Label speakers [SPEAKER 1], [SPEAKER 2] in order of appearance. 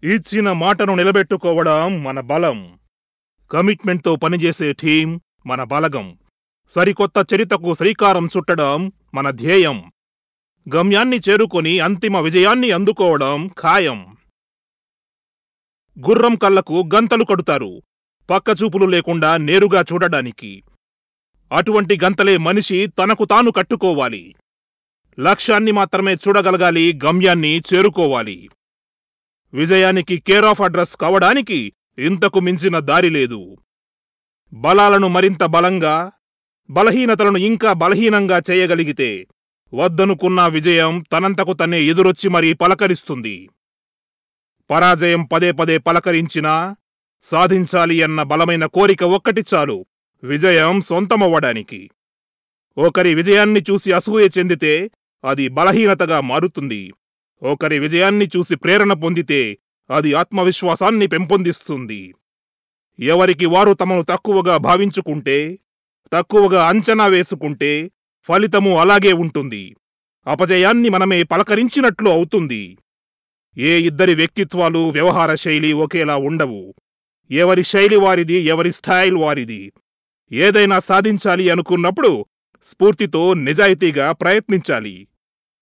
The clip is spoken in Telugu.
[SPEAKER 1] ఇచ్చిన మాటను నిలబెట్టుకోవడం మన బలం కమిట్మెంట్తో పనిచేసే టీం మన బలగం సరికొత్త చరితకు శ్రీకారం చుట్టడం మన ధ్యేయం గమ్యాన్ని చేరుకొని అంతిమ విజయాన్ని అందుకోవడం ఖాయం గుర్రం కళ్ళకు గంతలు కడుతారు పక్కచూపులు లేకుండా నేరుగా చూడడానికి అటువంటి గంతలే మనిషి తనకు తాను కట్టుకోవాలి లక్ష్యాన్ని మాత్రమే చూడగలగాలి గమ్యాన్ని చేరుకోవాలి విజయానికి కేర్ ఆఫ్ అడ్రస్ కావడానికి ఇంతకు మించిన దారి లేదు బలాలను మరింత బలంగా బలహీనతలను ఇంకా బలహీనంగా చేయగలిగితే వద్దనుకున్న విజయం తనంతకు తనే ఎదురొచ్చి మరీ పలకరిస్తుంది పరాజయం పదే పదే పలకరించినా సాధించాలి అన్న బలమైన కోరిక ఒక్కటి చాలు విజయం సొంతమవ్వడానికి ఒకరి విజయాన్ని చూసి అసూయ చెందితే అది బలహీనతగా మారుతుంది ఒకరి విజయాన్ని చూసి ప్రేరణ పొందితే అది ఆత్మవిశ్వాసాన్ని పెంపొందిస్తుంది ఎవరికి వారు తమను తక్కువగా భావించుకుంటే తక్కువగా అంచనా వేసుకుంటే ఫలితము అలాగే ఉంటుంది అపజయాన్ని మనమే పలకరించినట్లు అవుతుంది ఏ ఇద్దరి వ్యక్తిత్వాలు వ్యవహార శైలి ఒకేలా ఉండవు ఎవరి శైలి వారిది ఎవరి స్టైల్ వారిది ఏదైనా సాధించాలి అనుకున్నప్పుడు స్ఫూర్తితో నిజాయితీగా ప్రయత్నించాలి